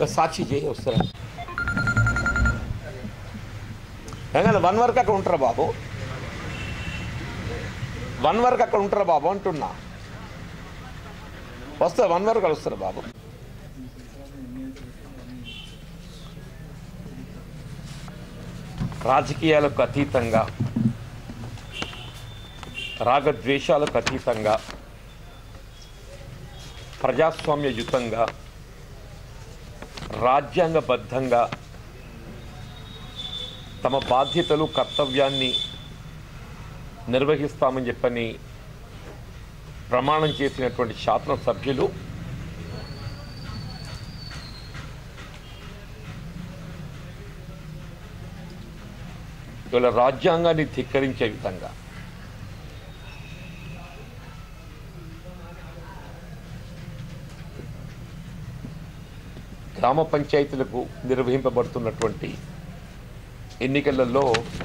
ఒక సాక్షి చేయి వస్తారా ఏమన్నా వన్ వరకు అక్కడ ఉంటారా బాబు వన్ వరకు అక్కడ ఉంటారా బాబు అంటున్నా వస్తారు వన్ వరకు అక్కడ వస్తారా బాబు రాజకీయాలకు అతీతంగా రాగద్వేషాలకు అతీతంగా ప్రజాస్వామ్యయుతంగా రాజ్యాంగబద్ధంగా తమ బాధ్యతలు కర్తవ్యాన్ని నిర్వహిస్తామని చెప్పని ప్రమాణం చేసినటువంటి శాసనసభ్యులు ఇవాళ రాజ్యాంగాన్ని ధిక్కరించే విధంగా గ్రామ పంచాయతీలకు నిర్వహింపబడుతున్నటువంటి ఎన్నికలలో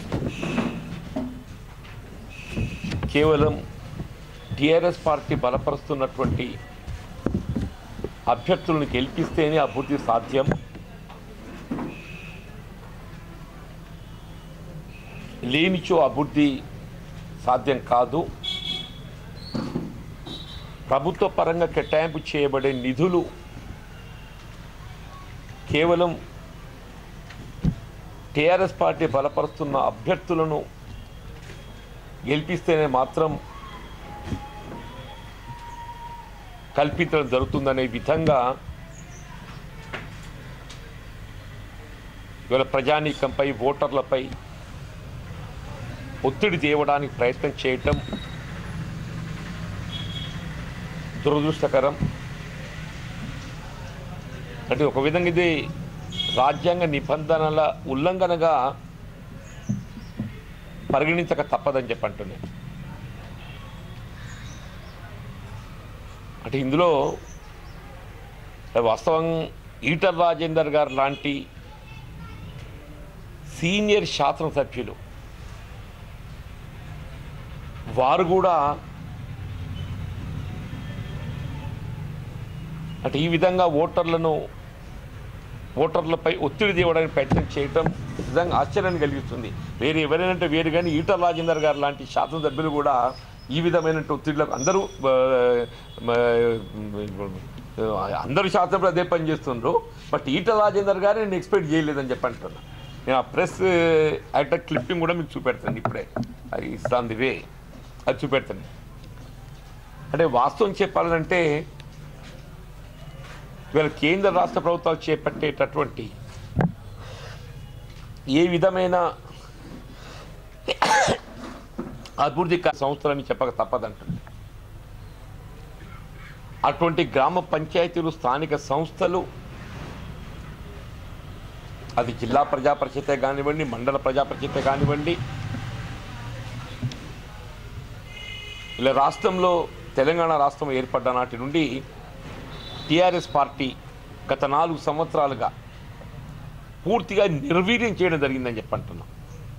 కేవలం టిఆర్ఎస్ పార్టీ బలపరుస్తున్నటువంటి అభ్యర్థులను గెలిపిస్తేనే అభివృద్ధి సాధ్యం లేనిచో అభివృద్ధి సాధ్యం కాదు ప్రభుత్వ పరంగా కేటాయింపు చేయబడే నిధులు కేవలం టీఆర్ఎస్ పార్టీ బలపరుస్తున్న అభ్యర్థులను గెలిపిస్తేనే మాత్రం కల్పించడం జరుగుతుందనే విధంగా ఇవాళ ప్రజానీకంపై ఓటర్లపై ఒత్తిడి తేవడానికి ప్రయత్నం చేయటం దురదృష్టకరం అంటే ఒక విధంగా ఇది రాజ్యాంగ నిబంధనల ఉల్లంఘనగా పరిగణించక తప్పదని చెప్పంటున్నాను అంటే ఇందులో వాస్తవం ఈటర్ రాజేందర్ గారు లాంటి సీనియర్ శాసనసభ్యులు వారు కూడా అంటే ఈ విధంగా ఓటర్లను ఓటర్లపై ఒత్తిడి తేవడానికి ప్రయత్నం చేయటం నిజంగా ఆశ్చర్యాన్ని కలిగిస్తుంది వేరే ఎవరైనా వేరు కానీ ఈటల రాజేందర్ గారు లాంటి శాసనసభ్యులు కూడా ఈ విధమైన ఒత్తిడిలకు అందరూ ఆ, ఆ, అందరూ శాసనసభ్యులు అదే పని చేస్తుండ్రు బట్ ఈటల రాజేందర్ గారు నేను ఎక్స్పెక్ట్ చేయలేదని చెప్పి అంటున్నా నేను ఆ ప్రెస్ యాక్టర్ క్లిప్పింగ్ కూడా మీకు చూపెడతాను ఇప్పుడే అది ఇస్తాంది వే అది చూపెడతాను అంటే వాస్తవం చెప్పాలంటే ఇవాళ కేంద్ర రాష్ట్ర ప్రభుత్వాలు చేపట్టేటటువంటి ఏ విధమైన అభివృద్ధి కా- సంస్థలని చెప్పక తప్పదంటుంది అటువంటి గ్రామ పంచాయతీలు స్థానిక సంస్థలు అది జిల్లా ప్రజా పరిషతే కానివ్వండి మండల ప్రజా పరిషతే కానివ్వండి ఇలా రాష్ట్రంలో తెలంగాణ రాష్ట్రం ఏర్పడ్డ నాటి నుండి టీఆర్ఎస్ పార్టీ గత నాలుగు సంవత్సరాలుగా పూర్తిగా నిర్వీర్యం చేయడం జరిగిందని చెప్పంటున్నాం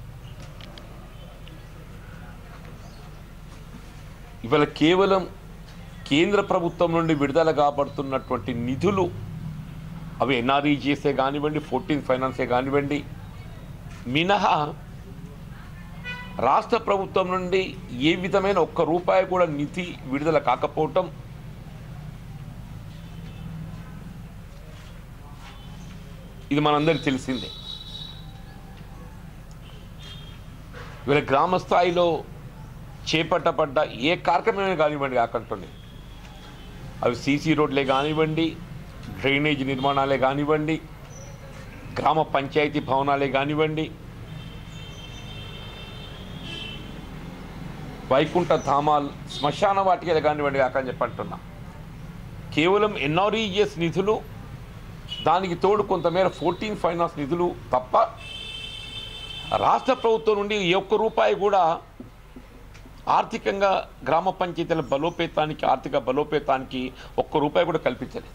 ఇవాళ కేవలం కేంద్ర ప్రభుత్వం నుండి విడుదల కాబడుతున్నటువంటి నిధులు అవి ఎన్ఆర్ఈజీఎస్ఏ కానివ్వండి ఫోర్టీన్ ఫైనాన్సే కానివ్వండి మినహా రాష్ట్ర ప్రభుత్వం నుండి ఏ విధమైన ఒక్క రూపాయి కూడా నిధి విడుదల కాకపోవటం ఇది మనందరికి తెలిసిందే వీళ్ళ గ్రామ స్థాయిలో చేపట్టబడ్డ ఏ కార్యక్రమమే కానివ్వండి కాకంటుంది అవి సీసీ రోడ్లే కానివ్వండి డ్రైనేజ్ నిర్మాణాలే కానివ్వండి గ్రామ పంచాయతీ భవనాలే కానివ్వండి వైకుంఠ ధామాల్ శ్మశాన వాటికలే కానివ్వండి కాకని చెప్పంటున్నా కేవలం ఎన్ఆర్ఈజిఎస్ నిధులు దానికి తోడు కొంతమేర ఫోర్టీన్ ఫైనాన్స్ నిధులు తప్ప రాష్ట్ర ప్రభుత్వం నుండి ఏ ఒక్క రూపాయి కూడా ఆర్థికంగా గ్రామ పంచాయతీల బలోపేతానికి ఆర్థిక బలోపేతానికి ఒక్క రూపాయి కూడా కల్పించలేదు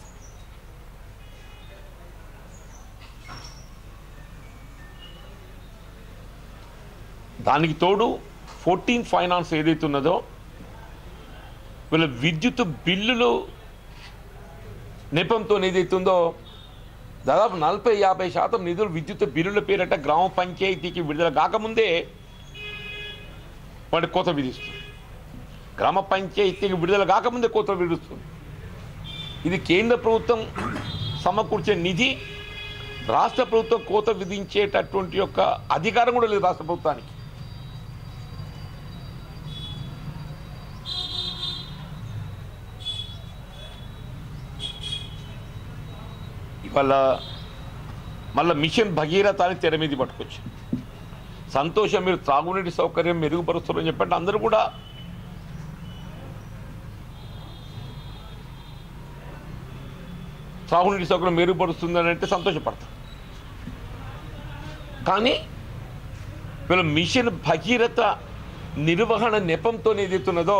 దానికి తోడు ఫోర్టీన్ ఫైనాన్స్ ఏదైతే ఉన్నదో వీళ్ళ విద్యుత్ బిల్లులు నెపంతో ఏదైతే ఉందో దాదాపు నలభై యాభై శాతం నిధులు విద్యుత్ బిల్లుల పేరట గ్రామ పంచాయతీకి విడుదల కాకముందే వాడి కోత విధిస్తుంది గ్రామ పంచాయతీకి విడుదల కాకముందే కోత విధిస్తుంది ఇది కేంద్ర ప్రభుత్వం సమకూర్చే నిధి రాష్ట్ర ప్రభుత్వం కోత విధించేటటువంటి యొక్క అధికారం కూడా లేదు రాష్ట్ర ప్రభుత్వానికి ఇవాళ మళ్ళీ మిషన్ భగీరథ అని తెర మీద పట్టుకొచ్చి సంతోషం మీరు త్రాగునీటి సౌకర్యం మెరుగుపరుస్తారని చెప్పండి అందరూ కూడా త్రాగునీటి సౌకర్యం మెరుగుపరుస్తుందని అంటే సంతోషపడతారు కానీ వీళ్ళ మిషన్ భగీరథ నిర్వహణ నెపంతో ఏదైతున్నదో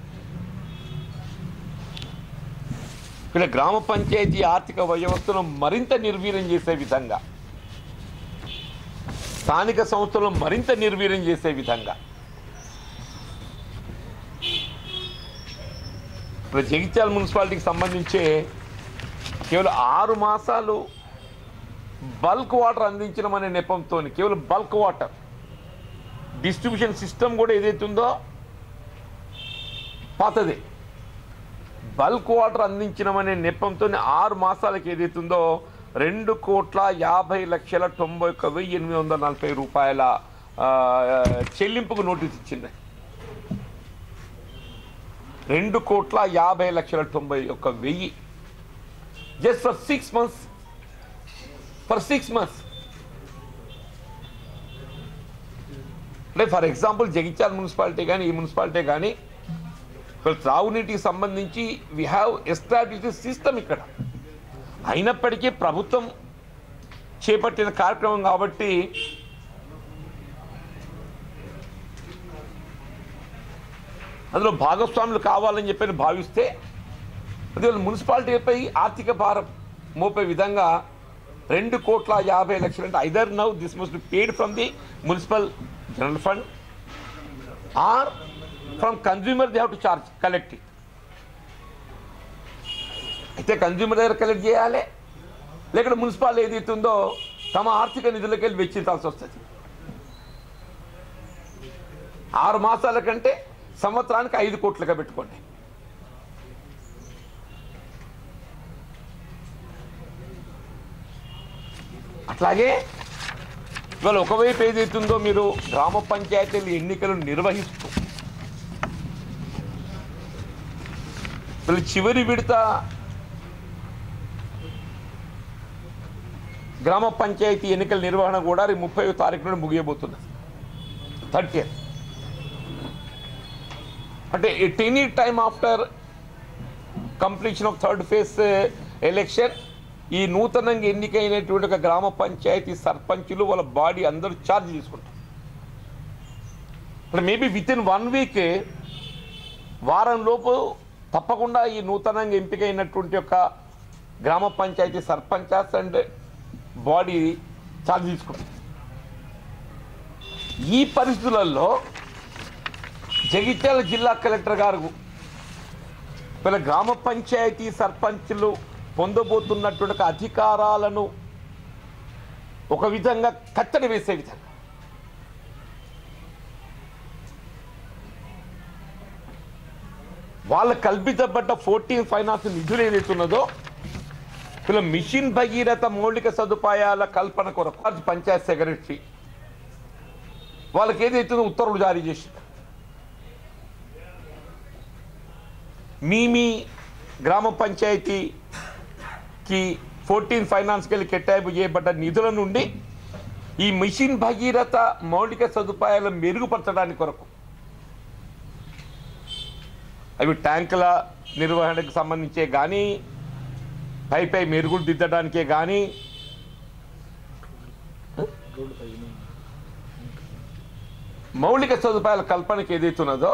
వీళ్ళ గ్రామ పంచాయతీ ఆర్థిక వ్యవస్థను మరింత నిర్వీర్యం చేసే విధంగా స్థానిక సంస్థలను మరింత నిర్వీర్యం చేసే విధంగా ఇప్పుడు జగిత్యాల మున్సిపాలిటీకి సంబంధించే కేవలం ఆరు మాసాలు బల్క్ వాటర్ అందించడం అనే నెపంతో కేవలం బల్క్ వాటర్ డిస్ట్రిబ్యూషన్ సిస్టమ్ కూడా ఏదైతే ఉందో పాతదే బల్క్ వాటర్ అందించడం అనే నెపంతో ఆరు మాసాలకు ఏదైతుందో రెండు కోట్ల యాభై లక్షల తొంభై ఒక్క వెయ్యి ఎనిమిది వందల నలభై రూపాయల ఆ, చెల్లింపుకు నోటీస్ ఇచ్చింది రెండు కోట్ల యాభై లక్షల తొంభై ఒక్క వెయ్యి just for six months for six months అంటే ఫర్ ఎగ్జాంపుల్ జగిత్యాల మున్సిపాలిటీ కానీ ఈ మున్సిపాలిటీ కానీ ఇక్కడ త్రాగునీటికి సంబంధించి వి హ్యావ్ ఎస్టాబ్లిష్ సిస్టమ్ ఇక్కడ అయినప్పటికీ ప్రభుత్వం చేపట్టిన కార్యక్రమం కాబట్టి అందులో భాగస్వాములు కావాలని చెప్పి భావిస్తే అది వాళ్ళ మున్సిపాలిటీపై ఆర్థిక భారం మోపే విధంగా రెండు కోట్ల యాభై లక్షలు అంటే either now this must paid from the municipal general fund or from consumer they have to charge collect it అయితే కన్జ్యూమర్ దగ్గర కలెక్ట్ చేయాలి లేకపోతే మున్సిపాలిటీ ఏదైతే ఉందో తమ ఆర్థిక నిధులకి వెళ్ళి వెచ్చించాల్సి వస్తుంది ఆరు మాసాల కంటే సంవత్సరానికి ఐదు కోట్లుగా పెట్టుకోండి అట్లాగే ఇవాళ ఒకవైపు ఏదైతుందో మీరు గ్రామ పంచాయతీల ఎన్నికలు నిర్వహిస్తూ వీళ్ళు చివరి విడత గ్రామ పంచాయతీ ఎన్నికల నిర్వహణ కూడా రేపు ముప్పై తారీఖు నుండి ముగియబోతుంది థర్టీ అంటే at any time after completion of third phase election ఈ నూతనంగా ఎన్నికైనటువంటి ఒక గ్రామ పంచాయతీ సర్పంచులు వాళ్ళ బాడీ అందరూ ఛార్జ్ తీసుకుంటారు అంటే maybe within one week వారం లోపు తప్పకుండా ఈ నూతనంగా ఎంపికైనటువంటి ఒక గ్రామ panchayat sarpanches and body charge తీసుకుంటారు ఈ పరిస్థితులలో జగిత్యాల జిల్లా కలెక్టర్ గారు వీళ్ళ గ్రామ పంచాయతీ సర్పంచులు పొందబోతున్నటువంటి ఒక అధికారాలను ఒక విధంగా కట్టడి వేసే విధంగా వాళ్ళ కల్పించబడ్డ ఫోర్టీన్ ఫైనాన్స్ నిధులు ఏదైతున్నదో వీళ్ళ మిషన్ భగీరథ మౌలిక సదుపాయాల కల్పన కొరకు పంచాయత్ సెక్రటరీ వాళ్ళకి ఏదైతుందో ఉత్తర్వులు జారీ చేసి మీ మీ గ్రామ పంచాయతీకి ఫోర్టీన్ ఫైనాన్స్కి వెళ్ళి కేటాయింపు చేయబడ్డ నిధుల నుండి ఈ మిషన్ భగీరథ మౌలిక సదుపాయాలను మెరుగుపరచడానికి కొరకు అవి ట్యాంకుల నిర్వహణకు సంబంధించే కానీ పై పై మెరుగులు దిద్దడానికే కానీ మౌలిక సదుపాయాల కల్పనకి ఏదైతున్నదో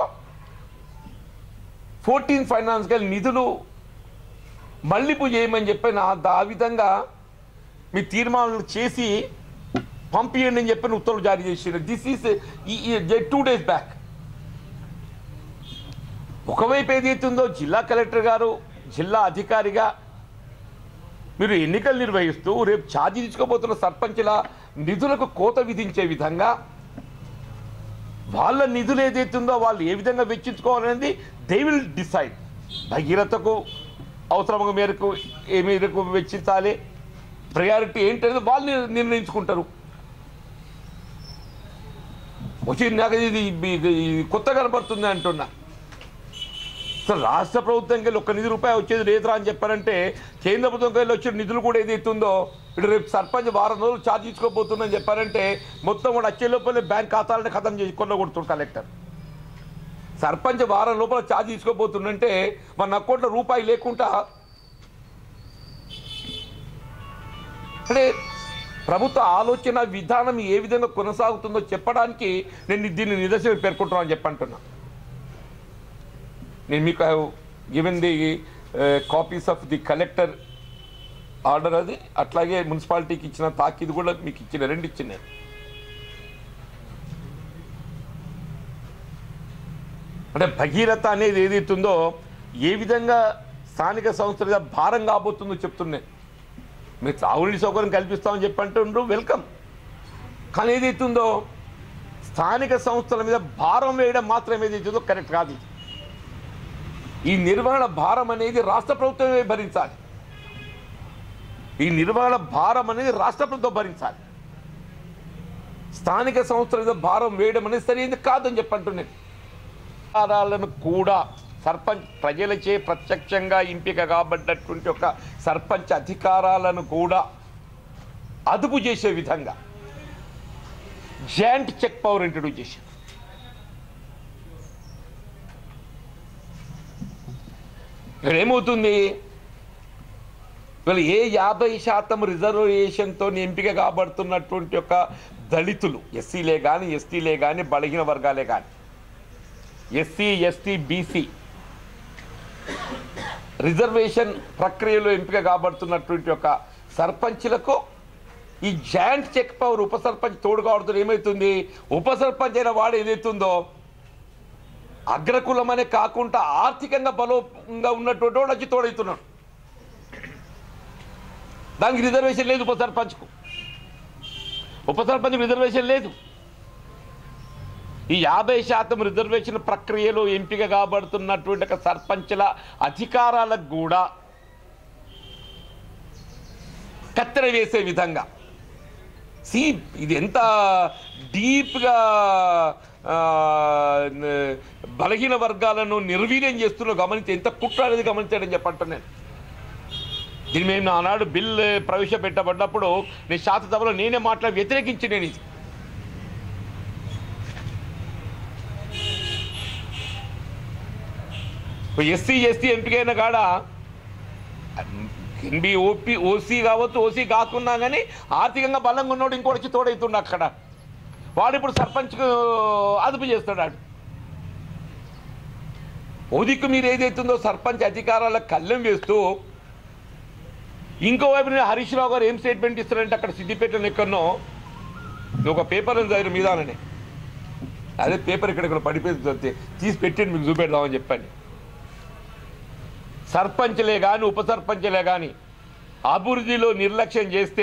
ఫోర్టీన్ ఫైనాన్స్గా నిధులు మళ్ళింపు చేయమని చెప్పి నా ఆ విధంగా మీ తీర్మానాలు చేసి పంపియండి అని చెప్పి ఉత్తర్వులు జారీ చేసిండు this is two days back ఒకవైపు ఏదైతుందో జిల్లా కలెక్టర్ గారు జిల్లా అధికారిగా మీరు ఎన్నికలు నిర్వహిస్తూ రేపు ఛార్జీ తీసుకోబోతున్న సర్పంచుల నిధులకు కోత విధించే విధంగా వాళ్ళ నిధులు ఏదైతుందో వాళ్ళు ఏ విధంగా వెచ్చించుకోవాలనేది దే విల్ డిసైడ్ భగీరథకు అవసరం మేరకు ఏ మేరకు వెచ్చించాలి ప్రయారిటీ ఏంటనేది వాళ్ళు నిర్- నిర్ణయించుకుంటారు వచ్చి నాకు ఇది ఇది- ఇది కొత్త కనపడుతుంది అంటున్నా అసలు రాష్ట్ర ప్రభుత్వంకి వెళ్ళి ఒక్క నిధి రూపాయి వచ్చేది లేదురా అని చెప్పారంటే కేంద్ర ప్రభుత్వంకి వెళ్ళి వచ్చిన నిధులు కూడా ఏదైతుందో ఇప్పుడు రేపు సర్పంచ్ వారం రోజులు ఛార్జ్ తీసుకోబోతుందని చెప్పారంటే మొత్తం కూడా వచ్చే లోపల బ్యాంక్ ఖాతాలని ఖతం చేసి కొనగొడుతుంది కలెక్టర్ సర్పంచ్ వారం లోపల ఛార్జ్ తీసుకోబోతుందంటే మన అకౌంట్లో రూపాయి లేకుండా అంటే ప్రభుత్వ ఆలోచన విధానం ఏ విధంగా కొనసాగుతుందో చెప్పడానికి నేను దీన్ని నిదర్శనం పేర్కొంటున్నాను అని చెప్పంటున్నా నేను మీకు given the copies of the collector order అది అట్లాగే మున్సిపాలిటీకి ఇచ్చిన తాకీదు కూడా మీకు ఇచ్చిన రెండు ఇచ్చిన అంటే భగీరథ అనేది ఏదైతుందో ఏ విధంగా స్థానిక సంస్థల మీద భారం కాబోతుందో చెప్తున్నాను మీరు తాగునీటి సౌకర్యం కల్పిస్తామని చెప్పి అంటుండ్రు వెల్కమ్ కానీ ఏదైతుందో స్థానిక సంస్థల మీద భారం వేయడం మాత్రం ఏదైతుందో కరెక్ట్ కాదు ఇది. ఈ నిర్వహణ భారం అనేది రాష్ట్ర ప్రభుత్వమే భరించాలి ఈ నిర్వహణ భారం అనేది రాష్ట్ర ప్రభుత్వం భరించాలి స్థానిక సంస్థల మీద భారం వేయడం అనేది సరైనది కాదని చెప్పంటున్నాను అధికారాలను కూడా సర్పంచ్ ప్రజలచే ప్రత్యక్షంగా ఎంపిక కాబడ్డటువంటి ఒక సర్పంచ్ అధికారాలను కూడా అదుపు చేసే విధంగా జాయింట్ చెక్ పవర్ ఇంట్రడ్యూస్ చేశారు ఇక్కడ ఏమవుతుంది వీళ్ళు ఏ యాభై శాతం రిజర్వేషన్తో ఎంపిక కాబడుతున్నటువంటి ఒక దళితులు ఎస్సీలే కానీ ఎస్టీలే కానీ బలహీన వర్గాలే కానీ ఎస్సీ ఎస్టీ బీసీ రిజర్వేషన్ ప్రక్రియలో ఎంపిక కాబడుతున్నటువంటి ఒక సర్పంచ్లకు ఈ జాయింట్ చెక్ పవర్ ఉప సర్పంచ్ తోడు కావడంతో ఏమవుతుంది ఉప సర్పంచ్ అయిన వాడు ఏదైతుందో అగ్రకులమనే కాకుండా ఆర్థికంగా బలంగా ఉన్నటువంటి వాడు వచ్చి తోడవుతున్నాడు దానికి రిజర్వేషన్ లేదు ఉప సర్పంచ్కు ఉప సర్పంచ్ రిజర్వేషన్ లేదు ఈ యాభై శాతం రిజర్వేషన్ ప్రక్రియలో ఎంపిక కాబడుతున్నటువంటి ఒక సర్పంచుల అధికారాలకు కూడా కత్తెర వేసే విధంగా సి ఇది ఎంత డీప్గా ఆ, న- బలహీన వర్గాలను నిర్వీర్యం చేస్తున్నా గమనించి ఎంత కుట్ర అనేది గమనించాడని చెప్పంటాను నేను దీన్ని మేము ఆనాడు బిల్ ప్రవేశపెట్టబడినప్పుడు నేను శాసనసభలో నేనే మాట్లాడి వ్యతిరేకించి నేను ఇది ఎస్సీ ఎస్టీ ఎంపికైన కాడ ఎన్బి ఓపీ ఓసీ కావచ్చు ఓసీ కాకున్నా కానీ ఆర్థికంగా బలంగా ఉన్నోడు ఇంకోటి వచ్చి తోడవుతుండ అక్కడ వాడు ఇప్పుడు సర్పంచ్కు అదుపు చేస్తాడు ఆడు. ఓ దిక్కు మీరు ఏదైతుందో సర్పంచ్ అధికారాలకు కళ్ళెం వేస్తూ ఇంకోవైపు నేను హరీష్ రావు గారు ఏం స్టేట్మెంట్ ఇస్తారంటే అక్కడ సిద్దిపేటలో ఎక్కడనో నువ్వు ఒక పేపర్ చదివిన మీదాననే అదే పేపర్ ఇక్కడ ఇక్కడ పడిపోయి తీసి పెట్టండి మీకు చూపెడదామని చెప్పండి సర్పంచ్లే కానీ ఉప సర్పంచ్లే కానీ అభివృద్ధిలో నిర్లక్ష్యం చేస్తే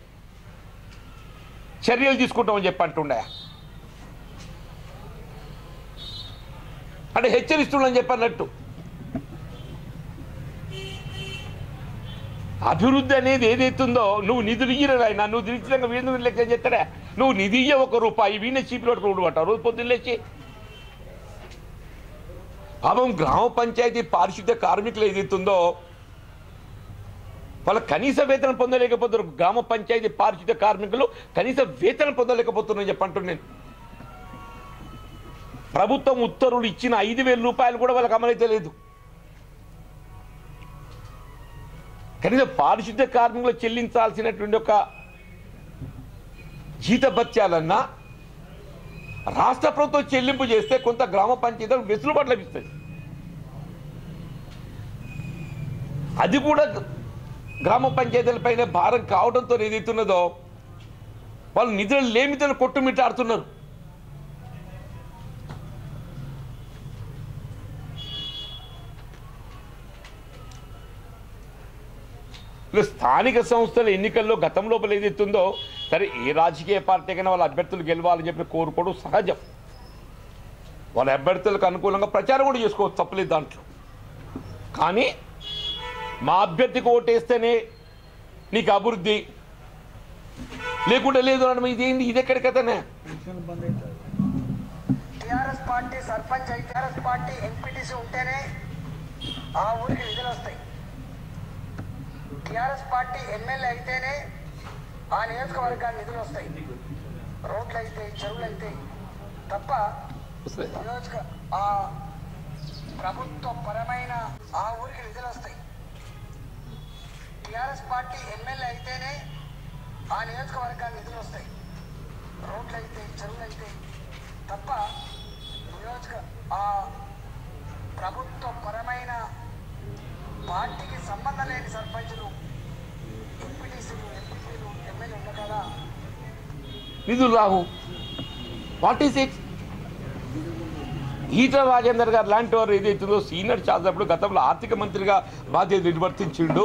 చర్యలు తీసుకుంటామని చెప్పి అంటుండే అంటే హెచ్చరిస్తుండని చెప్పన్నట్టు అభివృద్ధి అనేది ఏదైతుందో నువ్వు నిధులు ఇయ్యరాయినా నువ్వు దిరిచిలంగా వీళ్ళు నిర్లక్ష్యం చేస్తాడా నువ్వు నిధి ఇయ్య ఒక రూపాయి వీణే చీపులు పట్టుకుని పట్టావు రోజు పొద్దున్న లేచి పాపం గ్రామ పంచాయతీ పారిశుద్ధ్య కార్మికులు ఏదైతుందో వాళ్ళ కనీస వేతనం పొందలేకపోతున్నారు గ్రామ పంచాయతీ పారిశుద్ధ్య కార్మికులు కనీస వేతనం పొందలేకపోతున్నారని చెప్పంటున్నాను నేను ప్రభుత్వం ఉత్తర్వులు ఇచ్చిన ఐదు వేల రూపాయలు కూడా వాళ్ళకి అమలైతే లేదు కనీసం పారిశుద్ధ్య కార్మికులు చెల్లించాల్సినటువంటి ఒక జీతభత్యాలన్నా రాష్ట్ర ప్రభుత్వం చెల్లింపు చేస్తే కొంత గ్రామ పంచాయతీలకు వెసులుబాటు లభిస్తుంది అది కూడా గ్రామ పంచాయతీలపైన భారం కావడంతో ఏదైతున్నదో వాళ్ళు నిధులు లేమితను కొట్టుమిట్టాడుతున్నారు ప్లస్ స్థానిక సంస్థల ఎన్నికల్లో గతం లోపల ఏదైతుందో సరే ఏ రాజకీయ పార్టీకైనా వాళ్ళ అభ్యర్థులు గెలవాలని చెప్పి కోరుకోవడం సహజం వాళ్ళ అభ్యర్థులకు అనుకూలంగా ప్రచారం కూడా చేసుకోవచ్చు తప్పలేదు దాంట్లో కానీ మా అభ్యర్థికి ఓటేస్తేనే నీకు అభివృద్ధి లేకుంటే లేదు అనడం ఇదేంది ఇది ఎక్కడి కథనే టిఆర్ఎస్ పార్టీ సర్పంచ్ అయితే టిఆర్ఎస్ పార్టీ ఎంపీటీసీ ఉంటేనే ఆ ఊరికి నిధులు వస్తాయి టిఆర్ఎస్ పార్టీ ఎమ్మెల్యే అయితేనే ఆ నియోజకవర్గానికి నిధులు వస్తాయి రోడ్లు అయితే చెరువులు అయితే తప్ప నియోజక ఆ ప్రభుత్వ పరమైన ఆ ఊరికి నిధులు వస్తాయి టిఆర్ఎస్ పార్టీ ఎమ్మెల్యే అయితేనే ఆ నియోజకవర్గానికి నిధులు వస్తాయి రోడ్లు అయితే చెరువులు అయితే తప్ప నియోజక ఆ ప్రభుత్వ పరమైన పార్టీకి సంబంధం లేని సర్పంచులు ఎంపీటీసీలు ఎంపీలు ఎమ్మెల్యే ఉన్న కదా నిధులు రావు what is it Etela Rajender గారు లాంటి వారు ఏదైతుందో సీనియర్ చాసినప్పుడు గతంలో ఆర్థిక మంత్రిగా బాధ్యత నిర్వర్తించిండు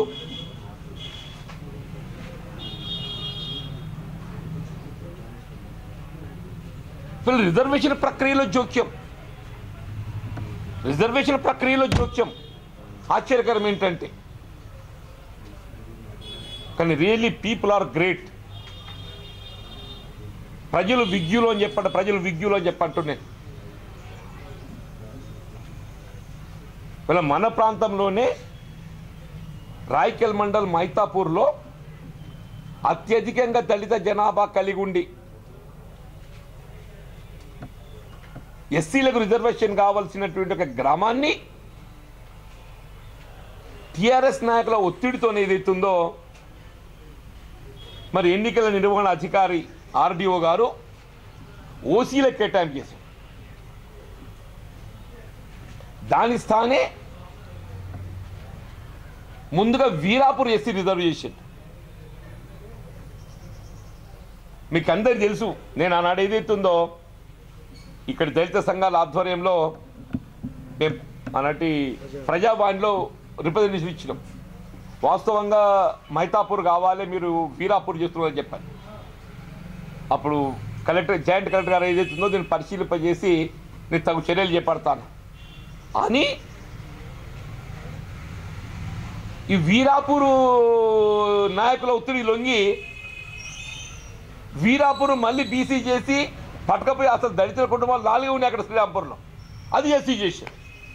వీళ్ళు రిజర్వేషన్ ప్రక్రియలో జోక్యం రిజర్వేషన్ ప్రక్రియలో జోక్యం ఆశ్చర్యకరం ఏంటంటే కానీ రియల్లీ పీపుల్ ఆర్ గ్రేట్ ప్రజలు విజ్ఞులు అని చెప్పండి ప్రజలు విజ్ఞులు అని చెప్పంటున్నాను వీళ్ళ మన ప్రాంతంలోనే రాయకల్ మండల్ మైతాపూర్లో అత్యధికంగా దళిత జనాభా కలిగి ఉండి ఎస్సీలకు రిజర్వేషన్ కావాల్సినటువంటి ఒక గ్రామాన్ని టిఆర్ఎస్ నాయకుల ఒత్తిడితో ఏదైతుందో మరి ఎన్నికల నిర్వహణ అధికారి ఆర్డీఓ గారు ఓసీలకు కేటాయింపు చేశారు దాని స్థానే ముందుగా వీరాపూర్ ఎస్సీ రిజర్వ్ చేసిండు మీకు అందరికి తెలుసు నేను ఆనాడు ఏదైతుందో ఇక్కడ దళిత సంఘాల ఆధ్వర్యంలో మేము ఆనాటి ప్రజావాణిలో రిప్రజెంటేషన్ ఇచ్చినాం వాస్తవంగా మైతాపూర్ కావాలి మీరు వీరాపూర్ చేస్తున్నారని చెప్పాను అప్పుడు కలెక్టర్ జాయింట్ కలెక్టర్ గారు ఏదైతుందో దీన్ని పరిశీలింపజేసి నేను తగు చర్యలు చేపడతాను అని ఈ వీరాపూరు నాయకుల ఒత్తిడి లొంగి వీరాపూర్ మళ్ళీ బీసీ చేసి పట్టకపోయి అసలు దళితుల కుటుంబాలు నాలుగే ఉన్నాయి అక్కడ శ్రీరాంపూర్లో అది ఎస్సీ చేశారు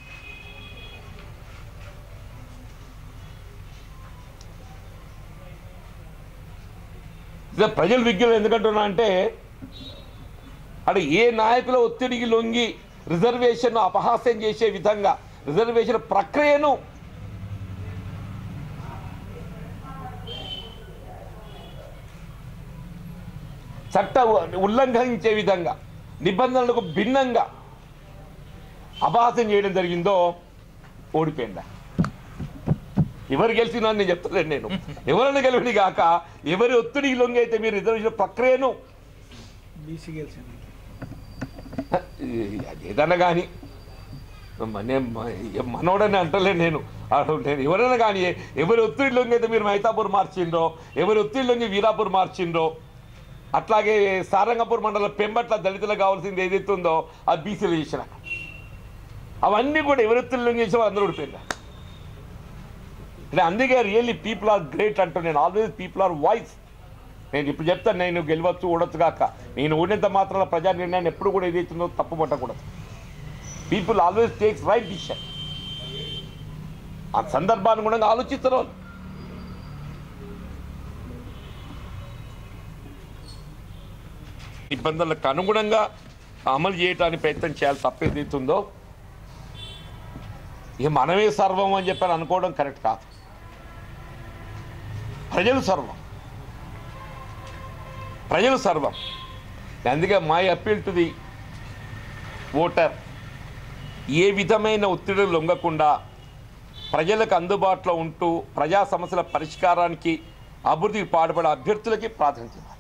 ఇదే ప్రజలు విజ్ఞులు ఎందుకంటున్నా అంటే అక్కడ ఏ నాయకుల ఒత్తిడికి లొంగి రిజర్వేషన్ అపహాస్యం చేసే విధంగా రిజర్వేషన్ ప్రక్రియను చట్ట ఉల్లంఘించే విధంగా నిబంధనలకు భిన్నంగా అపహాస్యం చేయడం జరిగిందో ఓడిపోయిందా ఎవరు గెలిచినా నేను చెప్తలేను నేను ఎవరైనా గెలవని కాక ఎవరి ఒత్తిడికి లొంగి అయితే మీరు రిజర్వేషన్ ప్రక్రియను బీసీ గెలిచింది ఏదన్నా కానీ మనోడని అంటలేను నేను అటు నేను ఎవరైనా కానీ ఎవరి ఒత్తిడిలోకి అయితే మీరు మైతాపూర్ మార్చిండ్రో ఎవరి ఒత్తిడిలోకి వీరాపూర్ మార్చిండ్రో అట్లాగే సారంగపూర్ మండలం పెంబట్ల దళితులకు కావాల్సింది ఏదైతే ఉందో అది బీసీలు చేసిన అవన్నీ కూడా ఎవరి ఒత్తిడిలోకి చేసిన వాళ్ళు అందరూ ఓడిపోయిందా అంటే అందుకే రియల్లీ పీపుల్ ఆర్ గ్రేట్ అంటూ నేను ఆల్వేస్ పీపుల్ ఆర్ వాయిస్ నేను ఇప్పుడు చెప్తాను నేను గెలవచ్చు ఓడొచ్చు కాక నేను ఓడినంత మాత్రాల ప్రజా నిర్ణయాన్ని ఎప్పుడు కూడా ఏదైతుందో తప్పు పట్టకూడదు people always takes right decision ఆ సందర్భాన్ని కూడా ఆలోచిస్తారు వాళ్ళు. నిబంధనలకు అనుగుణంగా అమలు చేయడానికి ప్రయత్నం చేయాలి తప్ప ఏదైతుందో ఇక మనమే సర్వం అని చెప్పని అనుకోవడం కరెక్ట్ కాదు ప్రజలు సర్వం ప్రజలు సర్వం అందుకే my appeal to the voter ఏ విధమైన ఒత్తిడి లొంగకుండా ప్రజలకు అందుబాటులో ఉంటూ ప్రజా సమస్యల పరిష్కారానికి అభివృద్ధికి పాటుపడే అభ్యర్థులకి ప్రాధాన్యత ఇవ్వాలి